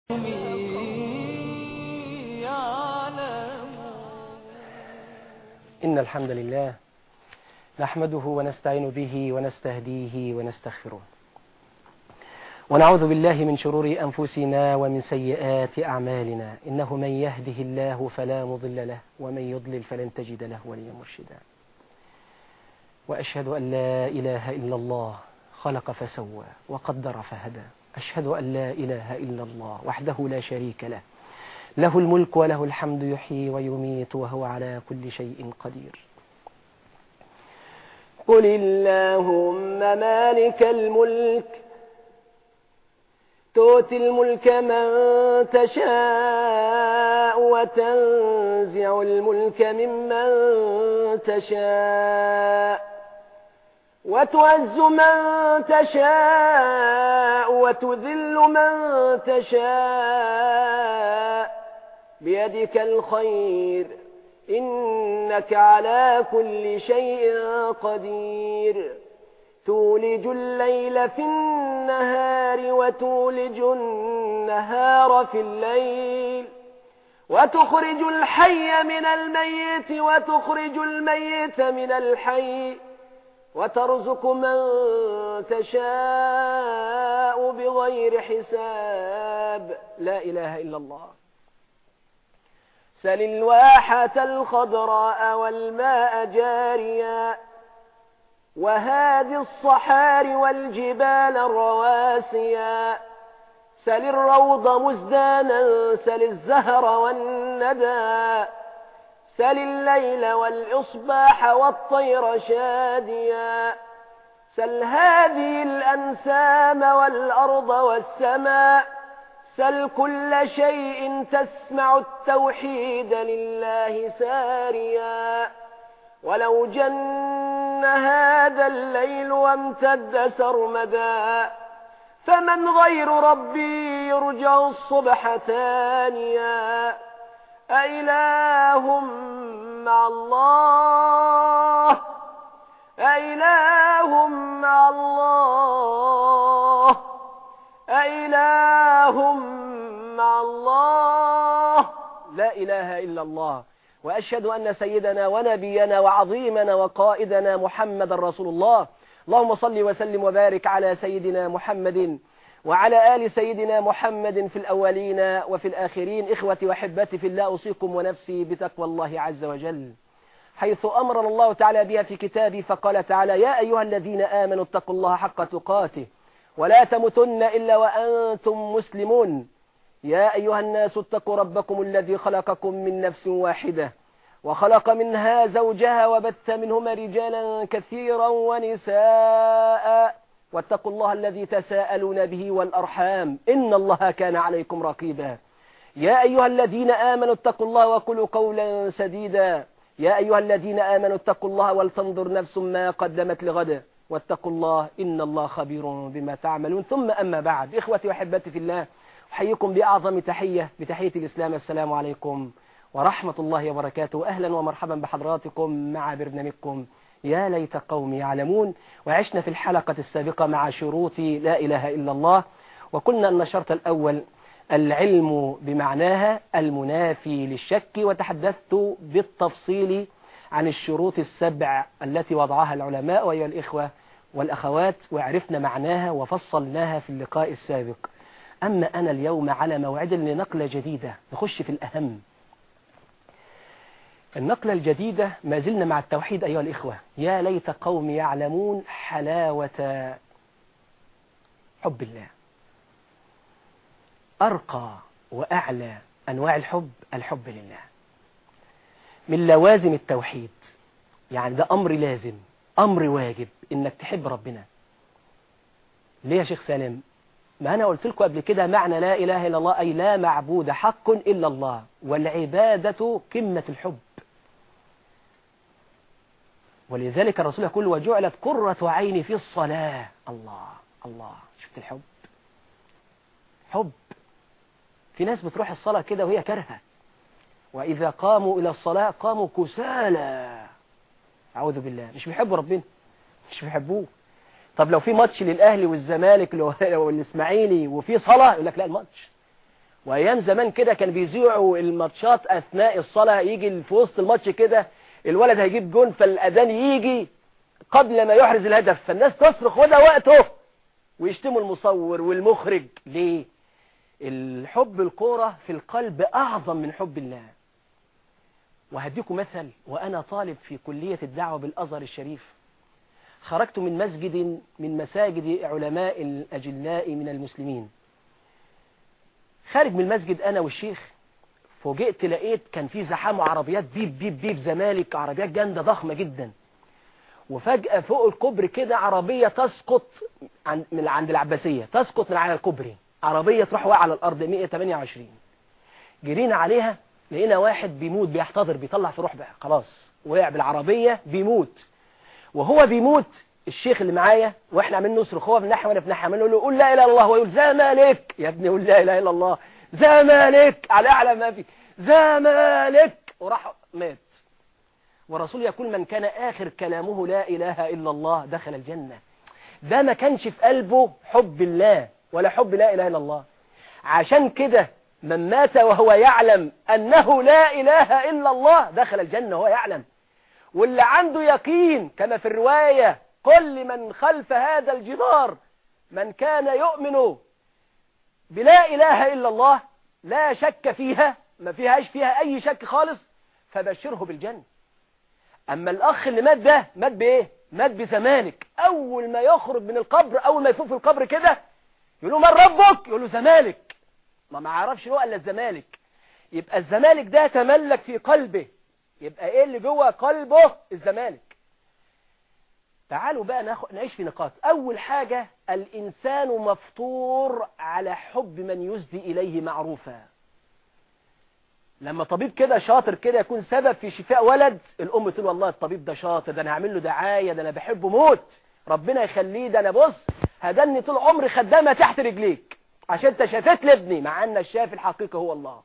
إن الحمد لله نحمده ونستعين به ونستهديه ونستغفره ونعوذ بالله من شرور أنفسنا ومن سيئات أعمالنا إنه من يهده الله فلا مضل له ومن يضلل فلن تجد له وليا مرشدا وأشهد أن لا إله إلا الله خلق فسوى وقدر فهدى أشهد أن لا إله إلا الله وحده لا شريك له له الملك وله الحمد يحيي ويميت وهو على كل شيء قدير قل اللهم مالك الملك تؤتي الملك من تشاء وتنزع الملك ممن تشاء وتعز من تشاء وتذل من تشاء بيدك الخير إنك على كل شيء قدير تولج الليل في النهار وتولج النهار في الليل وتخرج الحي من الميت وتخرج الميت من الحي وترزق من تشاء بغير حساب لا إله إلا الله سل الواحة الخضراء والماء جاريا وهذه الصحار والجبال الرواسيا سل الروض مزدانا سل الزهر والندى سل الليل والإصباح والطير شاديا سل هذه الأنسام والأرض والسماء سل كل شيء تسمع التوحيد لله ساريا ولو جن هذا الليل وامتد سرمدا فمن غير ربي يرجع الصبح ثانيا أإله مع الله أإله مع الله أإله مع الله لا إله إلا الله وأشهد أن سيدنا ونبينا وعظيمنا وقائدنا محمد رسول الله اللهم صل وسلم وبارك على سيدنا محمد وعلى آل سيدنا محمد في الأولين وفي الآخرين إخوتي وحبتي في الله أوصيكم ونفسي بتقوى الله عز وجل حيث أمرنا الله تعالى بها في كتابه فقال تعالى يا أيها الذين آمنوا اتقوا الله حق تقاته ولا تمتن إلا وأنتم مسلمون يا أيها الناس اتقوا ربكم الذي خلقكم من نفس واحدة وخلق منها زوجها وبث منهما رجالا كثيرا ونساء واتقوا الله الذي تساءلون به والأرحام إن الله كان عليكم رقيبا يا أيها الذين آمنوا اتقوا الله وقولوا قولا سديدا يا أيها الذين آمنوا اتقوا الله ولتنظر نفس ما قدمت لغد واتقوا الله إن الله خبير بما تعملون ثم أما بعد إخوتي وحبتي في الله أحييكم بأعظم تحية بتحية الإسلام السلام عليكم ورحمة الله وبركاته أهلا ومرحبا بحضراتكم مع برنامجكم يا ليت قوم يعلمون وعشنا في الحلقة السابقة مع شروط لا إله إلا الله وقلنا أن الشرط الأول العلم بمعناها المنافي للشك وتحدثت بالتفصيل عن الشروط السبع التي وضعها العلماء وهي الإخوة والأخوات وعرفنا معناها وفصلناها في اللقاء السابق أما أنا اليوم على موعد لنقلة جديدة نخش في الأهم النقلة الجديدة ما زلنا مع التوحيد أيها الإخوة يا ليت قوم يعلمون حلاوة حب الله أرقى وأعلى أنواع الحب الحب لله من لوازم التوحيد يعني ده أمر لازم أمر واجب إنك تحب ربنا ليه يا شيخ سالم ما أنا قلت لكم قبل كده معنى لا إله إلا الله أي لا معبود حق إلا الله والعبادة قمة الحب ولذلك الرسول يقول وجعلت قرة عيني في الصلاة الله الله شفت الحب حب في ناس بتروح الصلاة كده وهي كرهة وإذا قاموا إلى الصلاة قاموا كسالى أعوذ بالله مش بيحبوا ربنا مش بيحبوه طب لو في ماتش للأهلي والزمالك والإسماعيلي وفي صلاة يقول لك لا الماتش وايام زمان كده كان بيذيعوا الماتشات اثناء الصلاة يجي في وسط الماتش كده الولد هيجيب جون فالاذان يجي قبل ما يحرز الهدف فالناس تصرخ وده وقته ويشتموا المصور والمخرج ليه الحب الكورة في القلب أعظم من حب الله وهديكم مثل وأنا طالب في كلية الدعوة بالأزهر الشريف خرجت من مسجد من مساجد علماء الأجلاء من المسلمين خارج من المسجد أنا والشيخ فوجئت لقيت كان في زحام عربيات بيب بيب بيب زمالك عربيات جامدة ضخمة جدا وفجأة فوق الكوبري كده عربية تسقط عند من عند العباسية تسقط من على الكوبري عربية تروح واقعة على الأرض 128 جرينا عليها لقينا واحد بيموت بيحتضر بيطلع في روح بقى خلاص وقع بالعربية بيموت وهو بيموت الشيخ اللي معايا واحنا عاملين نصرخ هو في ناحيه وانا في ناحيه عمال نقول له قول لا اله الا الله ويقول زمالك يا ابني قول لا اله الا الله زمالك على اعلى ما في زمالك وراح مات والرسول يقول من كان آخر كلامه لا إله إلا الله دخل الجنة ده ما كانش في قلبه حب الله ولا حب لا إله إلا الله عشان كده من مات وهو يعلم أنه لا إله إلا الله دخل الجنة وهو يعلم واللي عنده يقين كما في الرواية كل من خلف هذا الجدار من كان يؤمن بلا إله إلا الله لا شك فيها ما فيهاش فيها أي شك خالص فبشره بالجنة أما الأخ اللي مات ده مات بإيه مات بزمالك أول ما يخرج من القبر أول ما يفوق في القبر كده يقول له من ربك يقول له زمالك ما ما عرفش هو إلا الزمالك يبقى الزمالك ده تملك في قلبه يبقى إيه اللي جوه قلبه الزمالك تعالوا بقى ناخد نعيش في نقاط أول حاجة الإنسان مفطور على حب من يسدي إليه معروفا لما طبيب كده شاطر كده يكون سبب في شفاء ولد الأم تقول والله الطبيب ده شاطر ده أنا هعمل له دعاية ده أنا بحبه موت ربنا يخليه ده أنا بص هدني طول عمري خدامة تحت رجليك عشان انت شافت لابني مع أن الشافي الحقيقي هو الله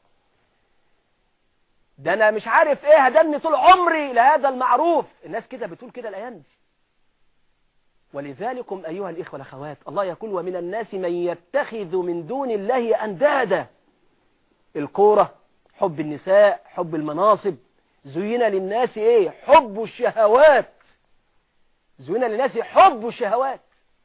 ده أنا مش عارف إيه هدني طول عمري لهذا المعروف الناس كده بتقول كده الأيام دي ولذلكم أيها الإخوة الأخوات الله يقول ومن الناس من يتخذ من دون الله أندادا الكورة حب النساء حب المناصب زين للناس ايه حب الشهوات زين للناس حب الشهوات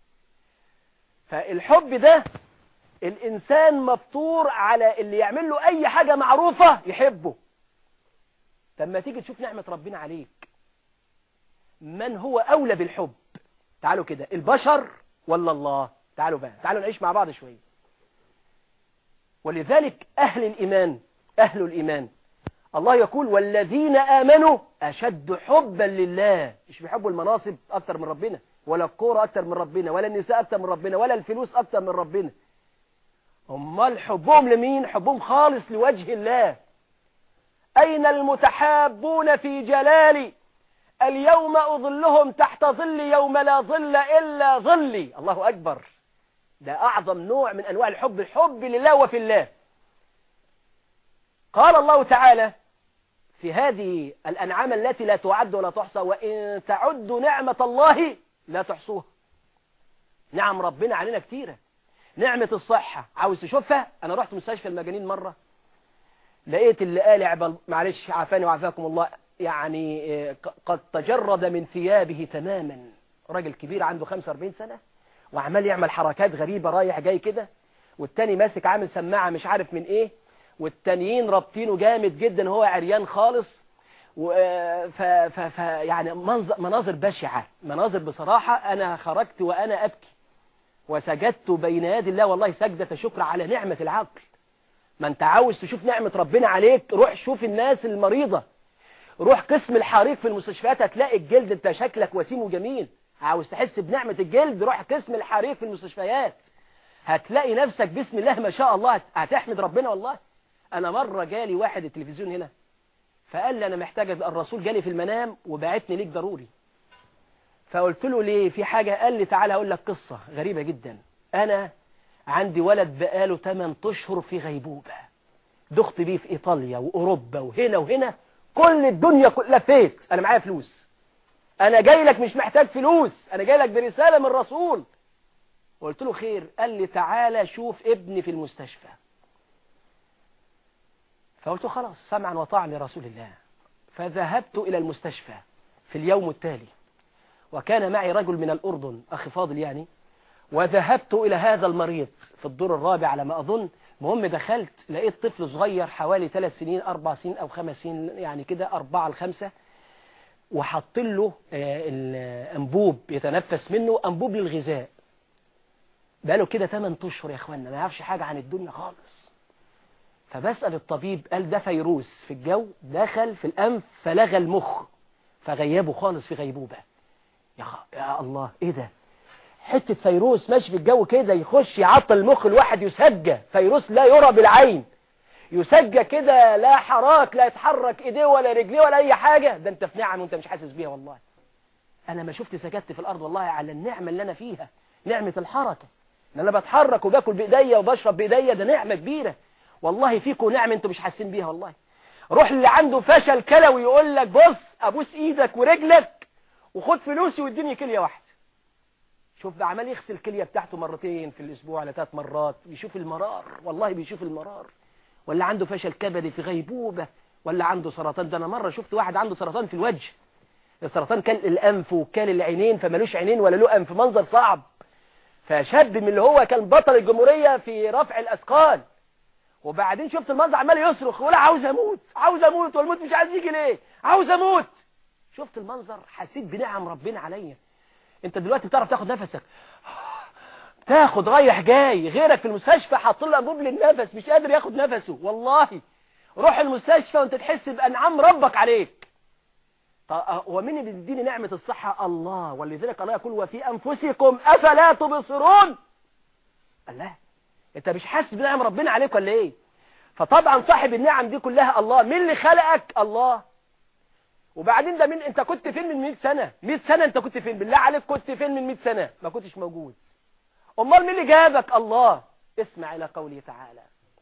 فالحب ده الإنسان مفطور على اللي يعمل له أي حاجة معروفة يحبه لما تيجي تشوف نعمة ربنا عليك من هو أولى بالحب تعالوا كده البشر ولا الله تعالوا بقى تعالوا نعيش مع بعض شوية ولذلك أهل الإيمان أهل الإيمان الله يقول والذين آمنوا أشد حبا لله مش بيحبوا المناصب أكتر من ربنا ولا الكورة أكتر من ربنا ولا النساء أكتر من ربنا ولا الفلوس أكتر من ربنا أمال حبهم لمين حبهم خالص لوجه الله أين المتحابون في جلالي اليوم أظلهم تحت ظل يوم لا ظل إلا ظلي الله أكبر ده أعظم نوع من أنواع الحب الحب لله وفي الله قال الله تعالى في هذه الأنعام التي لا تعد ولا تحصى وإن تعدوا نعمة الله لا تحصوها نعم ربنا علينا كتيرة نعمة الصحة عاوز تشوفها أنا رحت مستشفى المجانين مرة لقيت اللي قالع معلش عافاني وعافاكم الله يعني قد تجرد من ثيابه تماما راجل كبير عنده 45 سنة وعمال يعمل حركات غريبة رايح جاي كده والتاني ماسك عامل سماعة مش عارف من ايه والتانيين رابطينه جامد جدا هو عريان خالص و ف... ف... ف... يعني منظر... مناظر بشعة مناظر بصراحة أنا خرجت وأنا أبكي وسجدت بين يدي الله والله سجدة شكر على نعمة العقل ما انت عاوز تشوف نعمة ربنا عليك روح شوف الناس المريضة روح قسم الحريق في المستشفيات هتلاقي الجلد انت شكلك وسيم وجميل عاوز تحس بنعمة الجلد روح قسم الحريق في المستشفيات هتلاقي نفسك بسم الله ما شاء الله هتحمد ربنا والله انا مرة جالي واحد التلفزيون هنا فقال لي انا محتاج الرسول جالي في المنام وبعتني ليك ضروري فقلت له ليه في حاجة قال لي تعالى اقول لك قصة غريبة جدا انا عندي ولد بقاله 8 اشهر في غيبوبة دخت بيه في ايطاليا واوروبا وهنا وهنا كل الدنيا لفيت انا معايا فلوس انا جاي لك مش محتاج فلوس انا جاي لك برسالة من الرسول قلت له خير قال لي تعالى شوف ابني في المستشفى فقلت خلاص سمعا وطاعا لرسول الله فذهبت إلى المستشفى في اليوم التالي وكان معي رجل من الأردن أخي فاضل يعني وذهبت إلى هذا المريض في الدور الرابع على ما أظن المهم دخلت لقيت طفل صغير حوالي ثلاث سنين أربع سنين أو خمس سنين يعني كده أربعة لخمسة وحط له الأنبوب يتنفس منه أنبوب للغذاء بقاله كده 8 أشهر يا أخوانا ما يعرفش حاجة عن الدنيا خالص فبسأل الطبيب قال ده فيروس في الجو دخل في الأنف فلغى المخ فغيبه خالص في غيبوبة يا, خ... يا الله ايه ده حتة فيروس ماشي في الجو كده يخش يعطل المخ الواحد يسجى فيروس لا يرى بالعين يسجى كده لا حراك لا يتحرك ايديه ولا رجليه ولا اي حاجة ده انت في نعم وانت مش حاسس بيها والله انا ما شفت سجدت في الارض والله على النعمة اللي انا فيها نعمة الحركة ان انا بتحرك وباكل بايديا وبشرب بايديا ده نعمة كبيرة والله فيكم نعمة انتوا مش حاسين بيها والله روح اللي عنده فشل كلوي يقول لك بص ابوس ايدك ورجلك وخد فلوسي واديني كلية واحدة شوف ده عمال يغسل الكلية بتاعته مرتين في الاسبوع على ثلاث مرات بيشوف المرار والله بيشوف المرار ولا عنده فشل كبدي في غيبوبة ولا عنده سرطان ده انا مرة شفت واحد عنده سرطان في الوجه السرطان كان الانف وكان العينين فمالوش عينين ولا له انف منظر صعب فشاب من اللي هو كان بطل الجمهورية في رفع الاثقال وبعدين شفت المنظر عمال يصرخ ولا عاوز اموت عاوز اموت والموت مش عايز يجي ليه عاوز اموت شفت المنظر حسيت بنعم ربنا عليا انت دلوقتي بتعرف تاخد نفسك تاخد رايح جاي غيرك في المستشفى حاط له انبوب للنفس مش قادر ياخد نفسه والله روح المستشفى وانت تحس بانعام ربك عليك هو مين اللي بيديني نعمة الصحة الله ولذلك الله يقول وفي انفسكم افلا تبصرون الله انت مش حاسس بنعم ربنا عليك ولا ايه فطبعا صاحب النعم دي كلها الله مين اللي خلقك الله وبعدين ده مين انت كنت فين من 100 سنة 100 سنة انت كنت فين بالله عليك كنت فين من 100 سنة ما كنتش موجود امال مين اللي جابك الله اسمع الى قوله تعالى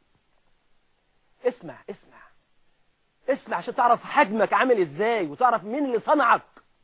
اسمع اسمع اسمع عشان تعرف حجمك عامل ازاي وتعرف مين اللي صنعك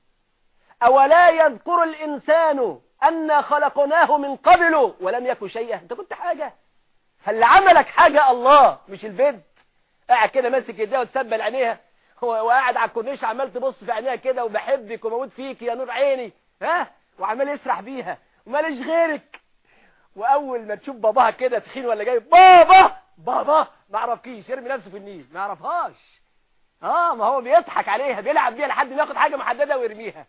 اولا يذكر الانسان أنا خلقناه من قبله ولم يكن شيئا انت كنت حاجة فاللي عملك حاجة الله مش البنت قاعد كده ماسك ايديها وتسبل عينيها وقاعد على الكورنيش عمال تبص في عينيها كده وبحبك وموت فيك يا نور عيني ها وعمال يسرح بيها وماليش غيرك واول ما تشوف باباها كده تخين ولا جاي بابا بابا ما اعرفكيش يرمي نفسه في النيل ما يعرفهاش اه ما هو بيضحك عليها بيلعب بيها لحد ما ياخد حاجه محدده ويرميها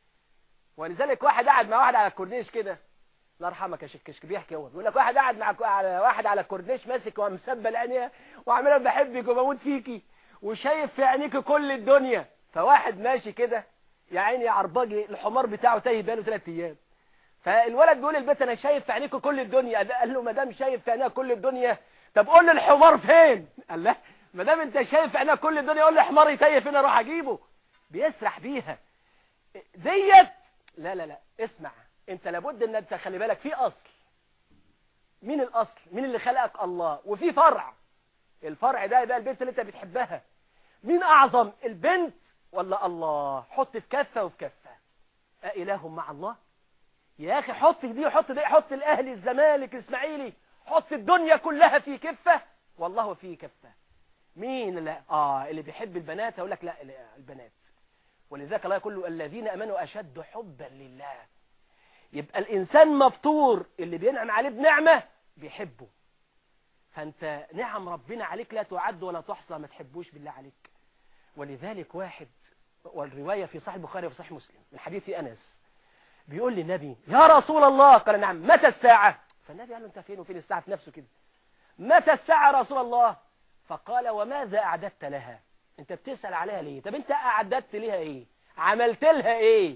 ولذلك واحد قاعد مع واحد على الكورنيش كده الله يرحمك يا شيخ كشك بيحكي هو بيقول لك واحد قاعد مع على واحد على الكورنيش ماسك ومسبل عينيها وعاملها بحبك وبموت فيكي وشايف في عينيك كل الدنيا فواحد ماشي كده يا عيني يا عرباجي الحمار بتاعه تايه بقاله ثلاث ايام فالولد بيقول للبيت انا شايف في عينيك كل الدنيا قال له ما دام شايف في عينيها كل الدنيا طب قول لي الحمار فين قال له ما دام انت شايف في عينيها كل الدنيا قول لي حماري تايه فين اروح اجيبه بيسرح بيها ديت لا لا لا اسمع انت لابد ان انت خلي بالك في اصل مين الاصل مين اللي خلقك الله وفي فرع الفرع ده يبقى البنت اللي انت بتحبها مين اعظم البنت ولا الله حط في كفة وفي كفة أإله مع الله يا أخي حط دي حط دي حط الأهلي الزمالك الإسماعيلي حط الدنيا كلها في كفة والله في كفة مين لا آه اللي بيحب البنات أقول لك لا البنات ولذلك الله يقول له الذين أمنوا أشد حبا لله يبقى الإنسان مفطور اللي بينعم عليه بنعمة بيحبه فأنت نعم ربنا عليك لا تعد ولا تحصى ما تحبوش بالله عليك ولذلك واحد والرواية في صحيح البخاري وفي صحيح مسلم من حديث أنس بيقول للنبي يا رسول الله قال نعم متى الساعة فالنبي قال له انت فين وفين الساعة في نفسه كده متى الساعة رسول الله فقال وماذا أعددت لها انت بتسأل عليها ليه طب انت أعددت لها ايه عملت لها ايه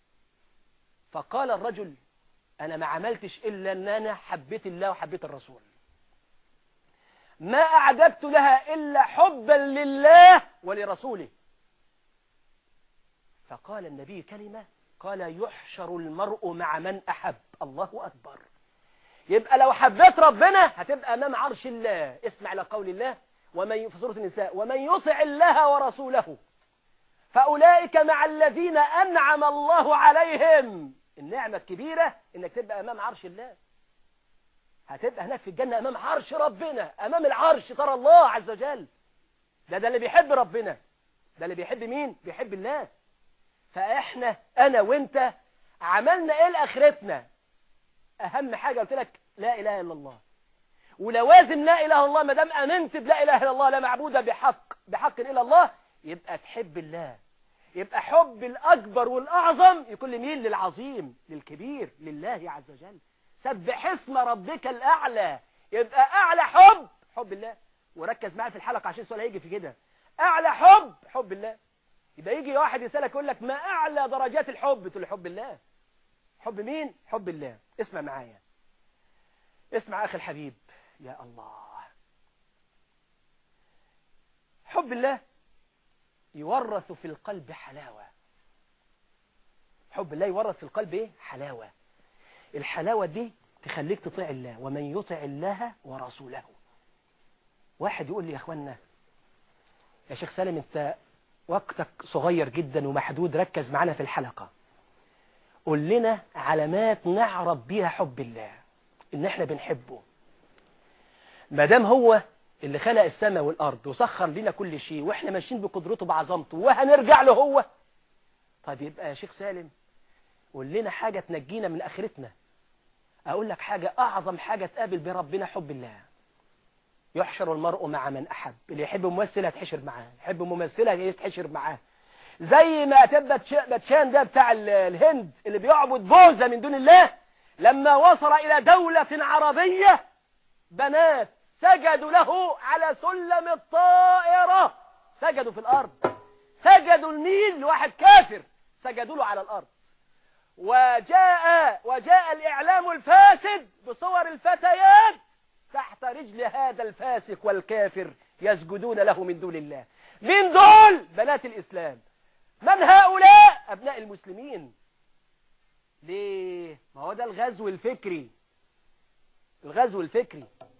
فقال الرجل انا ما عملتش الا ان انا حبيت الله وحبيت الرسول ما أعددت لها إلا حبا لله ولرسوله فقال النبي كلمة قال يحشر المرء مع من أحب الله أكبر يبقى لو حبيت ربنا هتبقى أمام عرش الله اسمع لقول الله ومن في سورة النساء ومن يطع الله ورسوله فأولئك مع الذين أنعم الله عليهم النعمة الكبيرة إنك تبقى أمام عرش الله هتبقى هناك في الجنة أمام عرش ربنا أمام العرش ترى الله عز وجل ده ده اللي بيحب ربنا ده اللي بيحب مين بيحب الله فاحنا انا وانت عملنا ايه لاخرتنا اهم حاجة قلت لك لا اله الا الله ولوازم لا اله الا الله ما دام امنت بلا اله الا الله لا معبود بحق بحق الا الله يبقى تحب الله يبقى حب الاكبر والاعظم يكون لمين للعظيم للكبير لله عز وجل سبح اسم ربك الاعلى يبقى اعلى حب حب الله وركز معايا في الحلقة عشان السؤال هيجي في كده اعلى حب حب الله يبقى يجي واحد يسألك يقول لك ما اعلى درجات الحب تقول له حب الله حب مين حب الله اسمع معايا اسمع اخي الحبيب يا الله حب الله يورث في القلب حلاوة حب الله يورث في القلب ايه حلاوة الحلاوة دي تخليك تطيع الله ومن يطع الله ورسوله واحد يقول لي يا اخوانا يا شيخ سالم انت وقتك صغير جدا ومحدود ركز معنا في الحلقة قول لنا علامات نعرف بيها حب الله ان احنا بنحبه ما دام هو اللي خلق السماء والارض وسخر لنا كل شيء واحنا ماشيين بقدرته بعظمته وهنرجع له هو طيب يبقى يا شيخ سالم قول لنا حاجة تنجينا من اخرتنا اقول لك حاجة اعظم حاجة تقابل بربنا حب الله يحشر المرء مع من أحب اللي يحب ممثل هتحشر معاه يحب ممثلة يتحشر معاه زي ما تبت بتشان ده بتاع الهند اللي بيعبد بوزة من دون الله لما وصل إلى دولة عربية بنات سجدوا له على سلم الطائرة سجدوا في الأرض سجدوا النيل لواحد كافر سجدوا له على الأرض وجاء وجاء الإعلام الفاسد بصور الفتيات تحت رجل هذا الفاسق والكافر يسجدون له من دون الله من دول بنات الإسلام من هؤلاء أبناء المسلمين ليه ما هو ده الغزو الفكري الغزو الفكري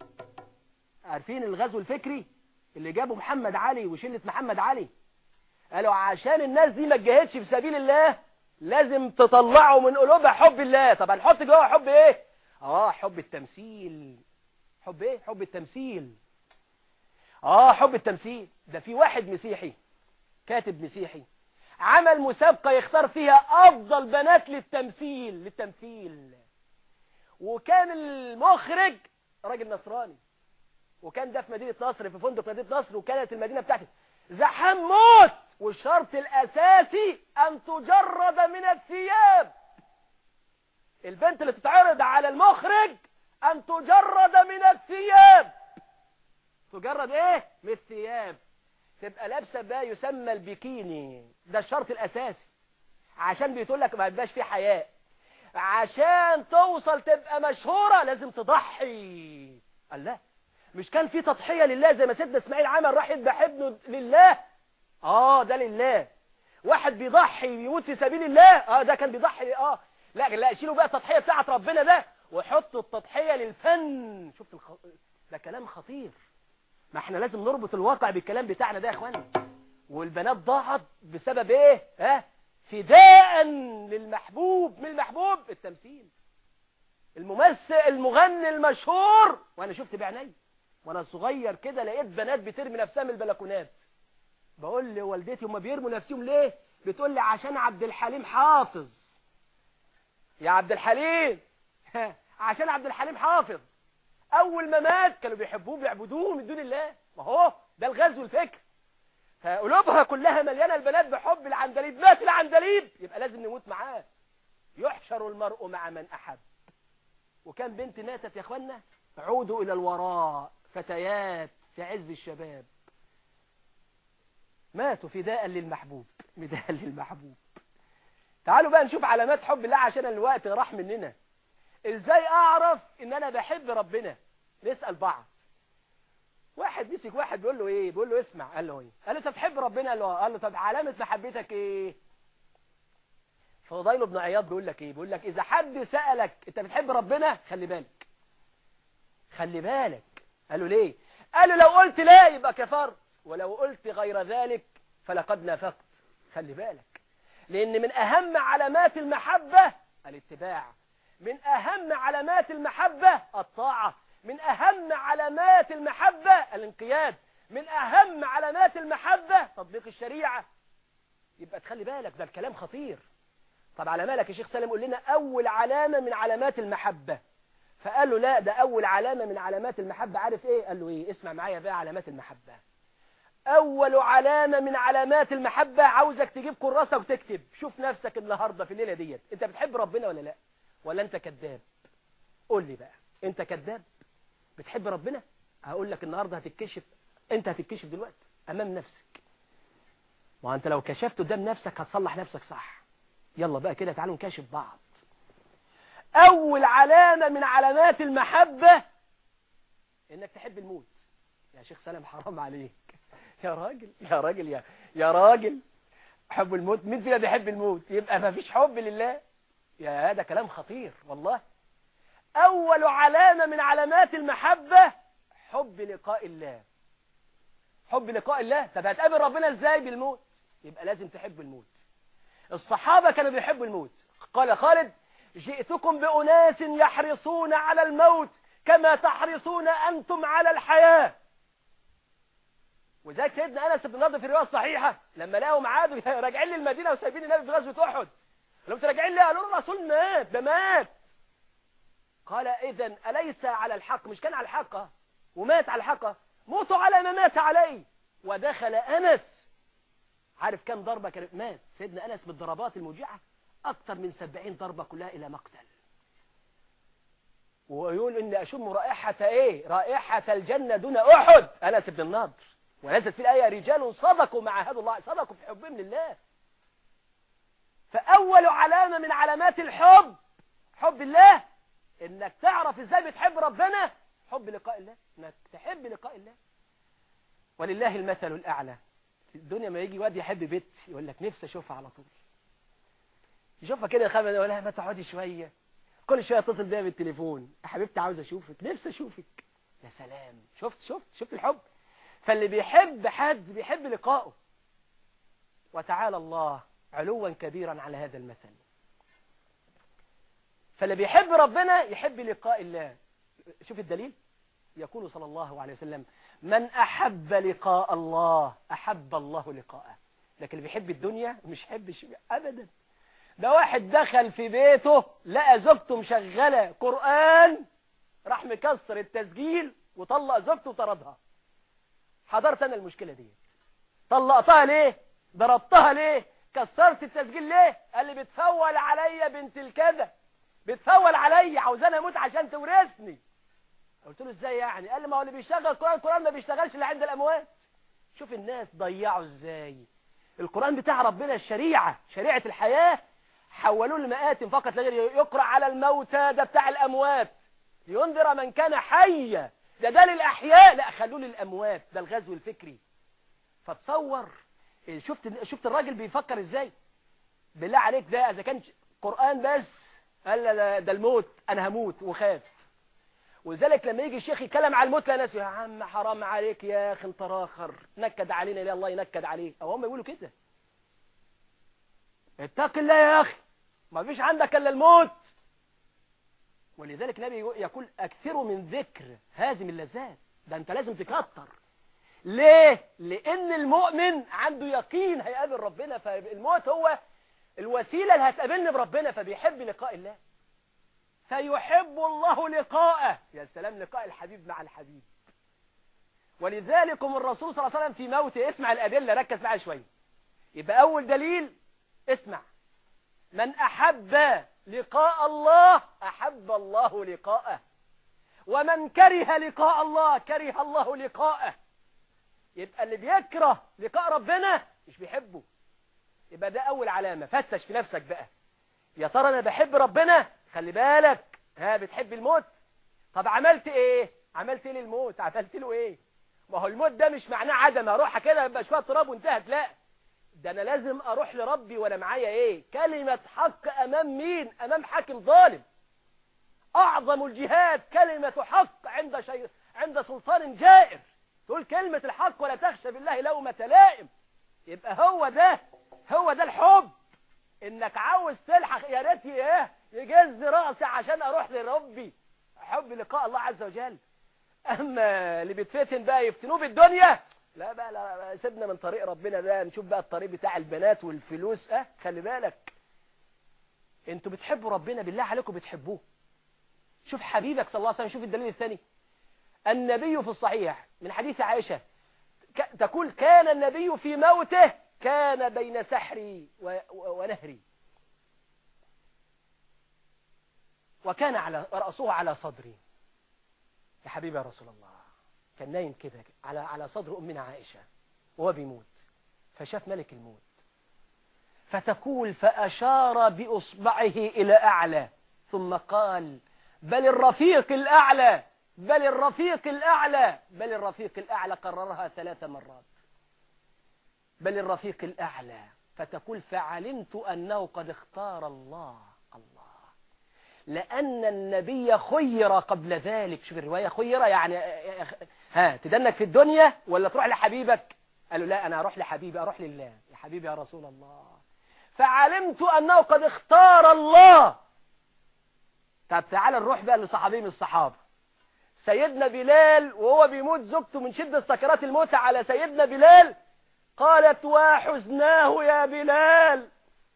عارفين الغزو الفكري اللي جابوا محمد علي وشلة محمد علي قالوا عشان الناس دي ما تجاهدش في سبيل الله لازم تطلعوا من قلوبها حب الله طب هنحط جوه حب ايه اه حب التمثيل حب ايه حب التمثيل اه حب التمثيل ده في واحد مسيحي كاتب مسيحي عمل مسابقة يختار فيها افضل بنات للتمثيل للتمثيل وكان المخرج راجل نصراني وكان ده في مدينة نصر في فندق مدينة نصر وكانت المدينة بتاعتي زحام موت والشرط الاساسي ان تجرد من الثياب البنت اللي تتعرض على المخرج أن تجرد من الثياب تجرد إيه؟ من الثياب تبقى لابسة ما يسمى البيكيني ده الشرط الأساسي عشان بيتقول لك ما يبقاش فيه حياء عشان توصل تبقى مشهورة لازم تضحي قال لا مش كان في تضحية لله زي ما سيدنا اسماعيل عمل راح يذبح ابنه لله اه ده لله واحد بيضحي يموت في سبيل الله اه ده كان بيضحي اه لا لا شيلوا بقى التضحية بتاعت ربنا ده وحطوا التضحية للفن شفت الخ... ده كلام خطير ما احنا لازم نربط الواقع بالكلام بتاعنا ده يا اخوانا والبنات ضاعت بسبب ايه ها فداء للمحبوب من المحبوب التمثيل الممثل المغني المشهور وانا شفت بعيني وانا صغير كده لقيت بنات بترمي نفسها من البلكونات بقول لوالدتي هم بيرموا نفسهم ليه بتقول لي عشان عبد الحليم حافظ يا عبد الحليم عشان عبد الحليم حافظ اول ما مات كانوا بيحبوه بيعبدوه من دون الله ما هو ده الغزو الفكر فقلوبها كلها مليانه البنات بحب العندليب مات العندليب يبقى لازم نموت معاه يحشر المرء مع من احب وكان بنت ماتت يا اخوانا عودوا الى الوراء فتيات في عز الشباب ماتوا فداء للمحبوب فداء للمحبوب تعالوا بقى نشوف علامات حب الله عشان الوقت راح مننا ازاي اعرف ان انا بحب ربنا نسأل بعض واحد مسك واحد بيقول له ايه بيقول له اسمع قال له ايه قال له انت بتحب ربنا قال له قال له طب علامة محبتك ايه فضيل بن عياض بيقول لك ايه بيقول لك اذا حد سألك انت بتحب ربنا خلي بالك خلي بالك قال له ليه قال له لو قلت لا يبقى كفرت ولو قلت غير ذلك فلقد نافقت خلي بالك لان من اهم علامات المحبة الاتباع من أهم علامات المحبة الطاعة من أهم علامات المحبة الانقياد من أهم علامات المحبة تطبيق الشريعة يبقى تخلي بالك ده الكلام خطير طب على مالك يا شيخ سالم قول لنا أول علامة من علامات المحبة فقال له لا ده أول علامة من علامات المحبة عارف إيه قال له إيه اسمع معايا بقى علامات المحبة أول علامة من علامات المحبة عاوزك تجيب كراسة وتكتب شوف نفسك النهاردة في الليلة ديت أنت بتحب ربنا ولا لا ولا أنت كذاب قول لي بقى أنت كذاب بتحب ربنا هقول لك النهاردة هتتكشف أنت هتتكشف دلوقتي أمام نفسك وأنت لو كشفت قدام نفسك هتصلح نفسك صح يلا بقى كده تعالوا نكشف بعض أول علامة من علامات المحبة إنك تحب الموت يا شيخ سلام حرام عليك يا راجل يا راجل يا يا راجل حب الموت مين فينا بيحب الموت يبقى ما فيش حب لله يا هذا كلام خطير والله أول علامة من علامات المحبة حب لقاء الله حب لقاء الله طب هتقابل ربنا ازاي بالموت يبقى لازم تحب الموت الصحابة كانوا بيحبوا الموت قال خالد جئتكم بأناس يحرصون على الموت كما تحرصون أنتم على الحياة وذلك سيدنا أنس بن نضر في الرواية الصحيحة لما لقوا عادوا راجعين للمدينة وسايبين النبي في غزوة أحد لهم راجعين ليه قالوا له الرسول مات ده مات قال إذا أليس على الحق مش كان على الحق ومات على الحق موتوا على ما مات عليه ودخل أنس عارف كم ضربة كانت مات سيدنا أنس بالضربات الموجعة أكثر من سبعين ضربة كلها إلى مقتل ويقول إن أشم رائحة إيه رائحة الجنة دون أحد أنس بن النضر ونزلت في الآية رجال صدقوا مع هذا الله صدقوا في حبهم لله فأول علامة من علامات الحب حب الله إنك تعرف إزاي بتحب ربنا حب لقاء الله إنك تحب لقاء الله ولله المثل الأعلى في الدنيا ما يجي واد يحب بنت يقول لك نفسي أشوفها على طول يشوفها كده خمس يقول لها ما تقعدي شوية كل شوية اتصل بيها بالتليفون يا حبيبتي عاوز أشوفك نفسي أشوفك يا سلام شفت شفت شفت الحب فاللي بيحب حد بيحب لقائه وتعالى الله علوا كبيرا على هذا المثل فاللي بيحب ربنا يحب لقاء الله شوف الدليل يقول صلى الله عليه وسلم من أحب لقاء الله أحب الله لقاءه لكن اللي بيحب الدنيا مش يحب أبدا ده واحد دخل في بيته لقى زوجته مشغلة قرآن راح مكسر التسجيل وطلق زوجته وطردها حضرت أنا المشكلة دي طلقتها ليه ضربتها ليه كسرت التسجيل ليه قال لي بتفول عليا بنت الكذا بتفول عليا عاوزاني اموت عشان تورثني قلت له ازاي يعني قال لي ما هو اللي بيشغل القرآن القرآن ما بيشتغلش الا عند الاموات شوف الناس ضيعوا ازاي القرآن بتاع ربنا الشريعة شريعة الحياة حولوه لمآتم فقط لا غير يقرأ على الموتى ده بتاع الأموات لينذر من كان حيا ده ده للأحياء لا خلوه للأموات ده الغزو الفكري فتصور شفت شفت الراجل بيفكر ازاي بالله عليك ده اذا كان قرآن بس قال لا ده الموت انا هموت وخاف ولذلك لما يجي الشيخ يتكلم على الموت لا ناس يا عم حرام عليك يا اخي انت راخر نكد علينا ليه الله ينكد عليه او هم يقولوا كده اتق الله يا اخي ما فيش عندك الا الموت ولذلك النبي يقول اكثروا من ذكر هازم اللذات ده انت لازم تكتر ليه لان المؤمن عنده يقين هيقابل ربنا فالموت هو الوسيلة اللي هتقابلني بربنا فبيحب لقاء الله فيحب الله لقاءه يا سلام لقاء الحبيب مع الحبيب ولذلك الرسول صلى الله عليه وسلم في موته اسمع الأدلة ركز معايا شوية يبقى أول دليل اسمع من أحب لقاء الله أحب الله لقاءه ومن كره لقاء الله كره الله لقاءه يبقى اللي بيكره لقاء ربنا مش بيحبه يبقى ده أول علامة فتش في نفسك بقى يا ترى أنا بحب ربنا خلي بالك ها بتحب الموت طب عملت إيه عملت إيه للموت عملت له إيه ما هو الموت ده مش معناه عدم هروح كده يبقى شوية تراب وانتهت لا ده أنا لازم أروح لربي وأنا معايا إيه كلمة حق أمام مين أمام حاكم ظالم أعظم الجهاد كلمة حق عند شيء عند سلطان جائر تقول كلمة الحق ولا تخشى بالله لومة لائم يبقى هو ده هو ده الحب انك عاوز تلحق يا ريت ايه يجز راسي عشان اروح لربي حب لقاء الله عز وجل اما اللي بيتفتن بقى يفتنوه بالدنيا لا بقى لا بقى سيبنا من طريق ربنا ده نشوف بقى الطريق بتاع البنات والفلوس اه خلي بالك انتوا بتحبوا ربنا بالله عليكم بتحبوه شوف حبيبك صلى الله عليه وسلم شوف الدليل الثاني النبي في الصحيح من حديث عائشة تقول كان النبي في موته كان بين سحري ونهري وكان على رأسه على صدري يا حبيبي يا رسول الله كان نايم كده على على صدر أمنا عائشة وهو بيموت فشاف ملك الموت فتقول فأشار بأصبعه إلى أعلى ثم قال بل الرفيق الأعلى بل الرفيق الأعلى بل الرفيق الأعلى قررها ثلاث مرات بل الرفيق الأعلى فتقول فعلمت أنه قد اختار الله الله لأن النبي خير قبل ذلك شوف الرواية خير يعني ها تدنك في الدنيا ولا تروح لحبيبك قالوا لا أنا أروح لحبيبي أروح لله يا حبيبي يا رسول الله فعلمت أنه قد اختار الله طب تعال نروح بقى لصحابي من الصحابة سيدنا بلال وهو بيموت زوجته من شدة سكرات الموت على سيدنا بلال قالت وحزناه يا بلال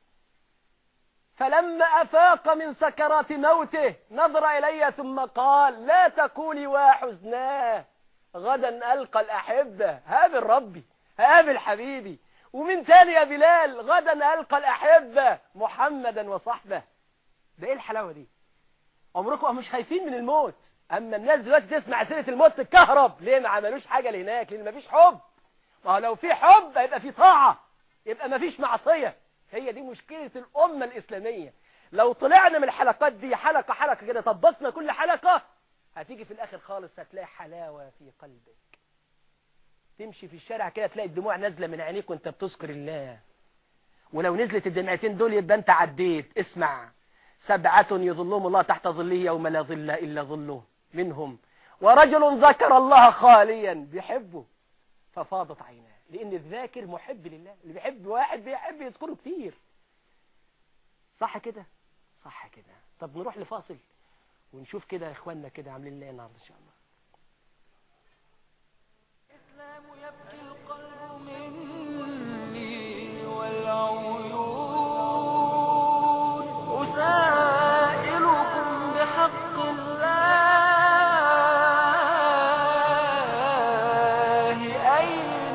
فلما أفاق من سكرات موته نظر إلي ثم قال لا تقولي وحزناه غدا ألقى الأحبة هابل ربي هابل حبيبي ومن تاني يا بلال غدا ألقى الأحبة محمدا وصحبه ده إيه الحلاوة دي عمركم مش خايفين من الموت أما الناس دلوقتي تسمع سيرة الموت تتكهرب ليه ما عملوش حاجة لهناك لأن مفيش حب ما لو في حب يبقى في طاعة يبقى مفيش معصية هي دي مشكلة الأمة الإسلامية لو طلعنا من الحلقات دي حلقة حلقة كده طبقنا كل حلقة هتيجي في الآخر خالص هتلاقي حلاوة في قلبك تمشي في الشارع كده تلاقي الدموع نازلة من عينيك وانت بتذكر الله ولو نزلت الدمعتين دول يبقى انت عديت اسمع سبعة يظلهم الله تحت ظله يوم لا ظل إلا ظله منهم ورجل ذكر الله خاليا بيحبه ففاضت عيناه لأن الذاكر محب لله اللي بيحب واحد بيحب يذكره كتير صح كده صح كده طب نروح لفاصل ونشوف كده يا اخواننا كده عاملين ايه النهارده ان شاء الله الإسلام يبكي القلب مني والعيون أسائلكم بحق الله أين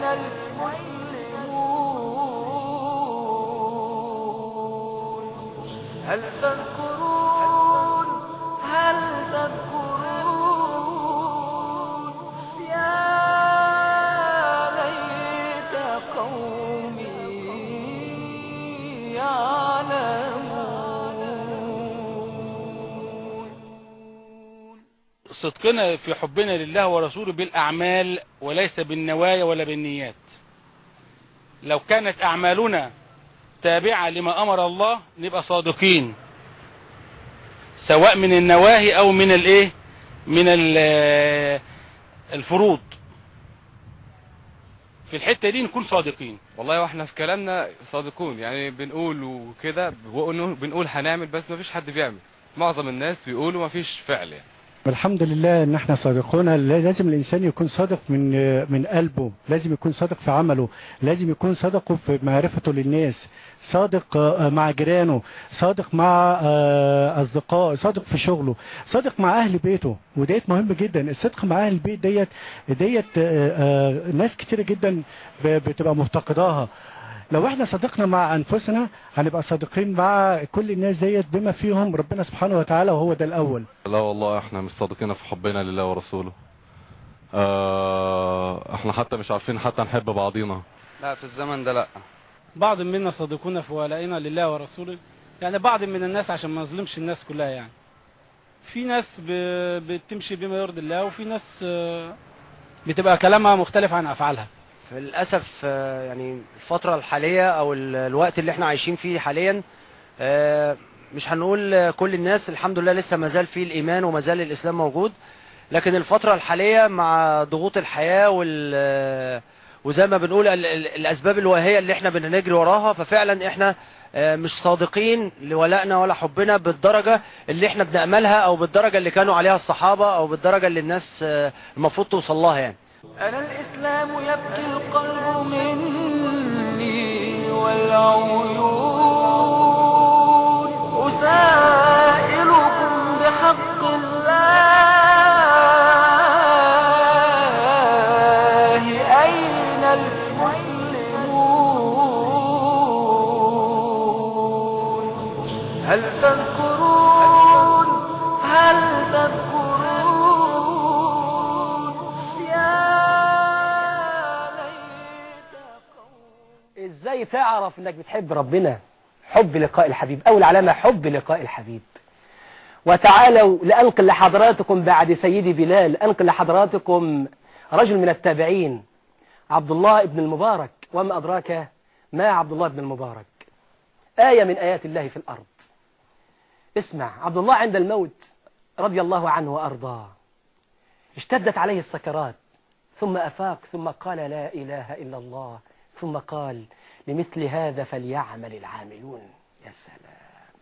المسلمون هل تذكرون هل تذكرون يا ليت قومي يعلمون صدقنا في حبنا لله ورسوله بالأعمال وليس بالنوايا ولا بالنيات لو كانت أعمالنا تابعة لما أمر الله نبقى صادقين سواء من النواهي أو من الإيه من ال- الفروض في الحتة دي نكون صادقين والله واحنا في كلامنا صادقون يعني بنقول وكده بنقول بنقول هنعمل بس مفيش حد بيعمل معظم الناس بيقولوا مفيش فعل يعني الحمد لله ان احنا صادقون لازم الانسان يكون صادق من من قلبه لازم يكون صادق في عمله لازم يكون صادق في معرفته للناس صادق آه، مع جيرانه صادق مع آه، اصدقائه صادق في شغله صادق مع اهل بيته وديت مهم جدا الصدق مع اهل البيت ديت ديت آه، آه، ناس كتيرة جدا ب- بتبقى مفتقداها لو احنا صدقنا مع انفسنا هنبقى صادقين مع كل الناس ديت بما فيهم ربنا سبحانه وتعالى وهو ده الاول لا والله احنا مش صادقين في حبنا لله ورسوله اه احنا حتى مش عارفين حتى نحب بعضينا لا في الزمن ده لا بعض منا صادقون في ولائنا لله ورسوله يعني بعض من الناس عشان ما نظلمش الناس كلها يعني في ناس ب- بتمشي بما يرضي الله وفي ناس آه، بتبقى كلامها مختلف عن افعالها للأسف آه، يعني الفترة الحالية أو ال- الوقت اللي احنا عايشين فيه حاليا آه، مش هنقول آه، كل الناس الحمد لله لسه ما زال فيه الإيمان وما زال الإسلام موجود لكن الفترة الحالية مع ضغوط الحياة وال آه، وزي ما بنقول ال- ال- الأسباب الواهية اللي احنا بنجري وراها ففعلا احنا آه، مش صادقين لولائنا ولا حبنا بالدرجة اللي احنا بنأملها أو بالدرجة اللي كانوا عليها الصحابة أو بالدرجة اللي الناس آه، المفروض توصل لها يعني أنا الإسلام يبكي القلب مني والعيون أسائلكم بحق الله أين المسلمون هل تذكرون هل تذكرون يا ليت قوم ازاي تعرف انك بتحب ربنا حب لقاء الحبيب اول علامة حب لقاء الحبيب وتعالوا لأنقل لحضراتكم بعد سيدي بلال أنقل لحضراتكم رجل من التابعين عبد الله بن المبارك وما أدراك ما عبد الله بن المبارك آية من آيات الله في الأرض اسمع عبد الله عند الموت رضي الله عنه وأرضاه اشتدت عليه السكرات ثم أفاق ثم قال لا إله إلا الله ثم قال لمثل هذا فليعمل العاملون يا سلام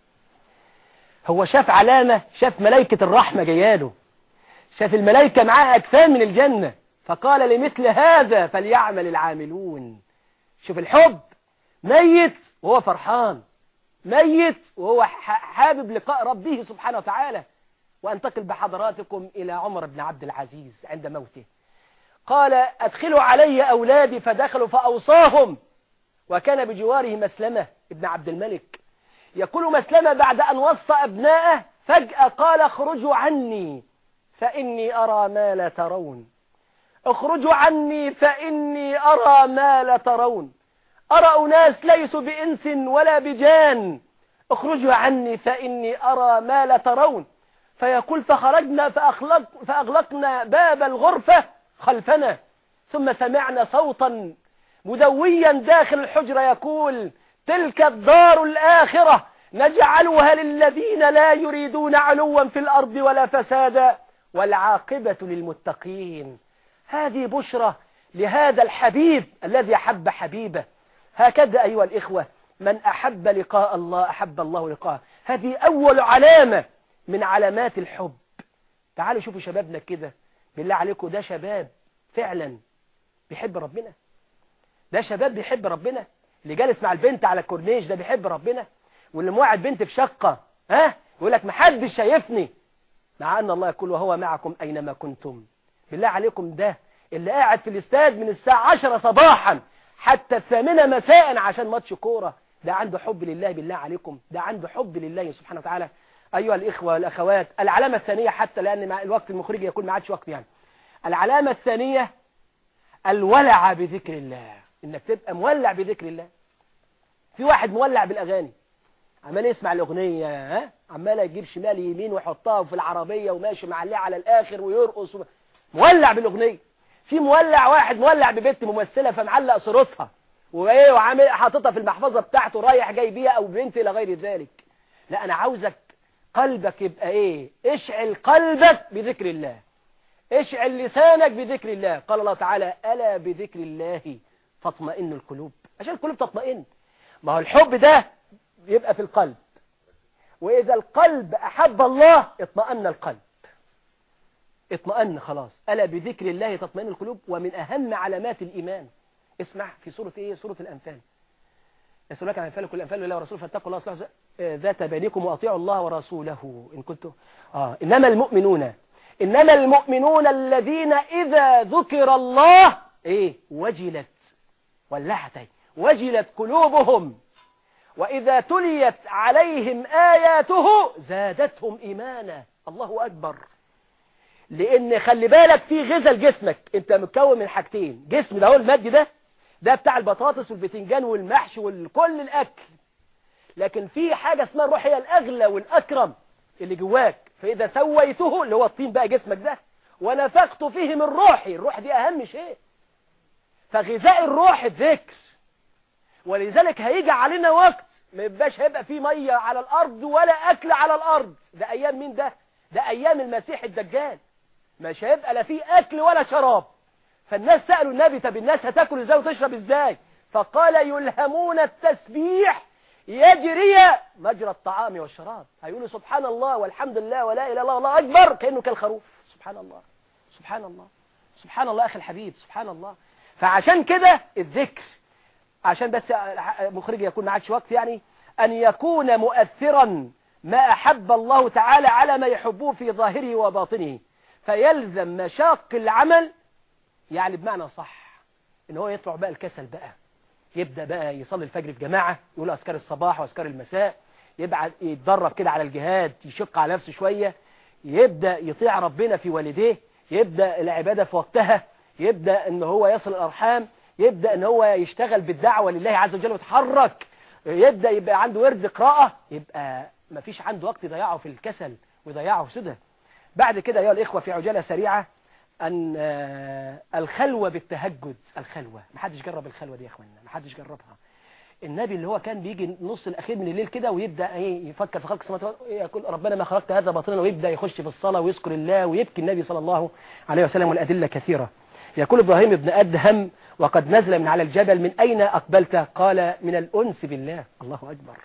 هو شاف علامة شاف ملائكة الرحمة جياله شاف الملائكة معاها أجسام من الجنة فقال لمثل هذا فليعمل العاملون شوف الحب ميت وهو فرحان ميت وهو ح- حابب لقاء ربه سبحانه وتعالى وأنتقل بحضراتكم إلى عمر بن عبد العزيز عند موته قال أدخلوا علي أولادي فدخلوا فأوصاهم وكان بجواره مسلمة ابن عبد الملك يقول مسلمة بعد أن وصى أبناءه فجأة قال اخرجوا عني فإني أرى ما لا ترون اخرجوا عني فإني أرى ما لا ترون أرى أناس ليسوا بإنس ولا بجان اخرجوا عني فإني أرى ما لا ترون فيقول فخرجنا فأغلق فأغلقنا باب الغرفة خلفنا ثم سمعنا صوتا مدويا داخل الحجرة يقول تلك الدار الآخرة نجعلها للذين لا يريدون علوا في الأرض ولا فسادا والعاقبة للمتقين هذه بشرى لهذا الحبيب الذي أحب حبيبه هكذا أيها الإخوة من أحب لقاء الله أحب الله لقاءه هذه أول علامة من علامات الحب تعالوا شوفوا شبابنا كده بالله عليكم ده شباب فعلا بيحب ربنا ده شباب بيحب ربنا اللي جالس مع البنت على الكورنيش ده بيحب ربنا واللي موعد بنت في شقة ها يقول لك محدش شايفني مع أن الله يقول وهو معكم أينما كنتم بالله عليكم ده اللي قاعد في الاستاد من الساعة 10 صباحا حتى الثامنة مساء عشان ماتش كورة ده عنده حب لله بالله عليكم ده عنده حب لله سبحانه وتعالى أيها الإخوة والأخوات العلامة الثانية حتى لأن مع الوقت المخرج يكون ما عادش وقت يعني العلامة الثانية الولع بذكر الله انك تبقى مولع بذكر الله في واحد مولع بالاغاني عمال يسمع الاغنيه ها عمال يجيب شمال يمين ويحطها في العربيه وماشي معليه على الاخر ويرقص و... مولع بالاغنيه في مولع واحد مولع ببنت ممثله فمعلق صورتها وايه وعامل حاططها في المحفظه بتاعته رايح جاي بيها او بنت الى غير ذلك لا انا عاوزك قلبك يبقى ايه اشعل قلبك بذكر الله اشعل لسانك بذكر الله قال الله تعالى ألا بذكر الله تطمئن القلوب عشان القلوب تطمئن ما هو الحب ده يبقى في القلب وإذا القلب أحب الله اطمأن القلب اطمأن خلاص ألا بذكر الله تطمئن القلوب ومن أهم علامات الإيمان اسمع في سورة إيه سورة الأنفال يسألونك عن الأنفال كل الأنفال لله ورسوله فاتقوا الله وأصلحوا ذات بينكم وأطيعوا الله ورسوله إن كنتم آه إنما المؤمنون إنما المؤمنون الذين إذا ذكر الله إيه وجلت ولعت وجلت قلوبهم وإذا تليت عليهم آياته زادتهم إيمانا الله أكبر لأن خلي بالك في غذاء لجسمك أنت متكون من حاجتين جسم ده هو المادي ده ده بتاع البطاطس والبتنجان والمحشي وكل الأكل لكن في حاجة اسمها الروح هي الأغلى والأكرم اللي جواك فإذا سويته اللي هو الطين بقى جسمك ده ونفخت فيه من روحي الروح دي أهم شيء فغذاء الروح الذكر ولذلك هيجي علينا وقت ما يبقاش هيبقى فيه مية على الأرض ولا أكل على الأرض ده أيام مين ده ده أيام المسيح الدجال مش هيبقى لا فيه أكل ولا شراب فالناس سألوا النبي طب الناس هتاكل ازاي وتشرب ازاي فقال يلهمون التسبيح يجري مجرى الطعام والشراب هيقولوا سبحان الله والحمد لله ولا إله إلا الله والله أكبر كأنه كالخروف سبحان الله سبحان الله سبحان الله أخي الحبيب سبحان الله فعشان كده الذكر عشان بس مخرجي يكون معكش وقت يعني أن يكون مؤثرا ما أحب الله تعالى على ما يحبه في ظاهره وباطنه فيلزم مشاق العمل يعني بمعنى صح ان هو يطلع بقى الكسل بقى يبدأ بقى يصلي الفجر في جماعة يقول أذكار الصباح وأذكار المساء يبعد يتدرب كده على الجهاد يشق على نفسه شوية يبدأ يطيع ربنا في والديه يبدأ العبادة في وقتها يبدأ ان هو يصل الأرحام يبدأ ان هو يشتغل بالدعوة لله عز وجل ويتحرك يبدأ يبقى عنده ورد قراءة يبقى ما فيش عنده وقت يضيعه في الكسل ويضيعه في سدى بعد كده يا الإخوة في عجالة سريعة أن الخلوة بالتهجد الخلوة ما حدش جرب الخلوة دي يا أخوانا ما حدش جربها النبي اللي هو كان بيجي نص الأخير من الليل كده ويبدأ ايه يفكر في خلق السماوات يقول ربنا ما خلقت هذا باطلا ويبدأ يخش في الصلاة ويذكر الله ويبكي النبي صلى الله عليه وسلم والأدلة كثيرة يقول إبراهيم ابن أدهم وقد نزل من على الجبل من أين أقبلت قال من الأنس بالله الله أكبر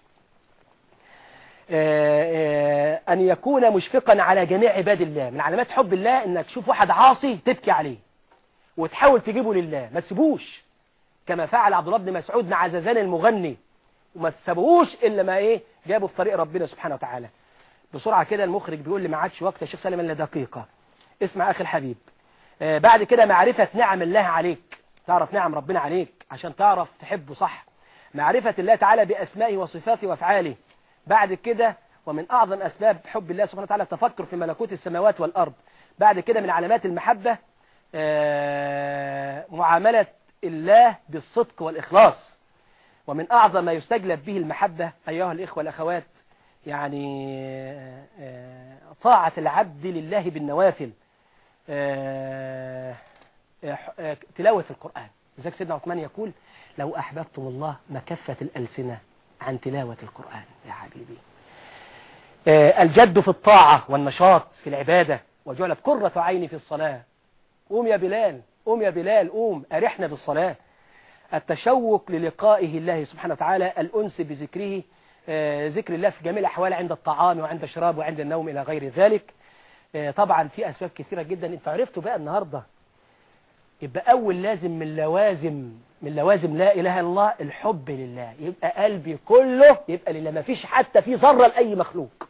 أن يكون مشفقا على جميع عباد الله من علامات حب الله أنك تشوف واحد عاصي تبكي عليه وتحاول تجيبه لله ما تسيبوش كما فعل عبد الله بن مسعود مع زازان المغني وما تسيبوش إلا ما إيه جابه في طريق ربنا سبحانه وتعالى بسرعة كده المخرج بيقول لي ما عادش وقت يا شيخ سالم إلا دقيقة اسمع أخي الحبيب آه بعد كده معرفة نعم الله عليك تعرف نعم ربنا عليك عشان تعرف تحبه صح معرفة الله تعالى بأسمائه وصفاته وافعاله بعد كده ومن أعظم أسباب حب الله سبحانه وتعالى التفكر في ملكوت السماوات والأرض بعد كده من علامات المحبة آه معاملة الله بالصدق والإخلاص ومن أعظم ما يستجلب به المحبة أيها الإخوة والأخوات يعني آه طاعة العبد لله بالنوافل تلاوة القرآن لذلك سيدنا عثمان يقول لو أحببتم الله مكفة الألسنة عن تلاوة القرآن يا حبيبي الجد في الطاعة والنشاط في العبادة وجعلت قرة عيني في الصلاة قوم يا بلال قوم يا بلال قوم أرحنا بالصلاة التشوق للقائه الله سبحانه وتعالى الأنس بذكره ذكر الله في جميع الأحوال عند الطعام وعند الشراب وعند النوم إلى غير ذلك طبعا في أسباب كثيرة جدا انت عرفتوا بقى النهاردة يبقى أول لازم من لوازم من لوازم لا إله إلا الله الحب لله يبقى قلبي كله يبقى لله ما فيش حتى فيه ذرة لأي مخلوق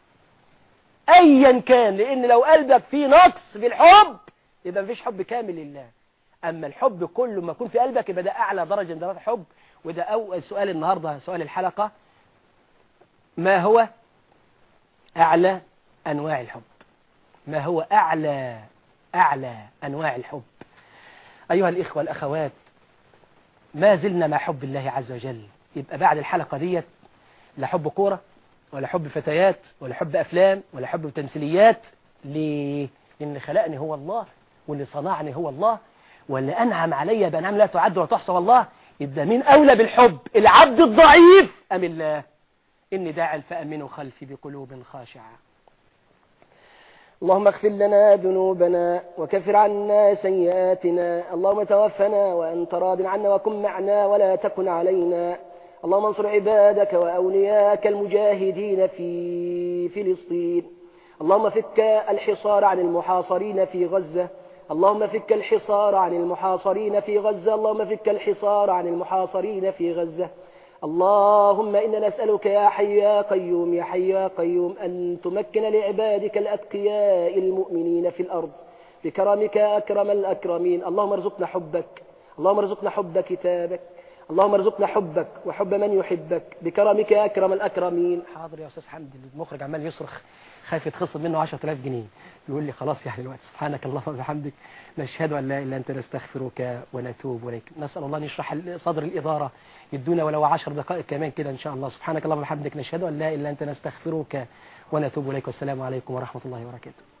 أيا كان لأن لو قلبك فيه نقص في الحب يبقى ما فيش حب كامل لله أما الحب كله ما يكون في قلبك يبقى ده أعلى درجة من درجات الحب وده أول سؤال النهاردة سؤال الحلقة ما هو أعلى أنواع الحب ما هو أعلى أعلى أنواع الحب أيها الإخوة الأخوات ما زلنا مع حب الله عز وجل يبقى بعد الحلقة ديت لا حب كورة ولا حب فتيات ولا حب أفلام ولا حب تمثيليات ليه؟ لأن خلقني هو الله واللي صنعني هو الله واللي أنعم علي بأنعم لا تعد ولا تحصى والله يبقى مين أولى بالحب العبد الضعيف أم الله إني داعي فأمنوا خلفي بقلوب خاشعة اللهم اغفر لنا ذنوبنا وكفر عنا سيئاتنا اللهم توفنا وأنت راض عنا وكن معنا ولا تكن علينا اللهم انصر عبادك وأولياءك المجاهدين في فلسطين اللهم فك الحصار عن المحاصرين في غزة اللهم فك الحصار عن المحاصرين في غزة اللهم فك الحصار عن المحاصرين في غزة اللهم إنا نسألك يا حي يا قيوم يا حي يا قيوم أن تمكن لعبادك الأتقياء المؤمنين في الأرض بكرمك أكرم الأكرمين اللهم ارزقنا حبك اللهم ارزقنا حب كتابك اللهم ارزقنا حبك وحب من يحبك بكرمك يا أكرم الأكرمين حاضر يا أستاذ حمدي المخرج عمال يصرخ خايف يتخصم منه 10000 جنيه يقول لي خلاص يعني الوقت سبحانك اللهم وبحمدك نشهد أن لا إله إلا أنت نستغفرك ونتوب إليك نسأل الله أن يشرح صدر الإدارة يدونا ولو عشر دقائق كمان كده إن شاء الله سبحانك اللهم وبحمدك نشهد أن لا إله إلا أنت نستغفرك ونتوب إليك والسلام عليكم ورحمة الله وبركاته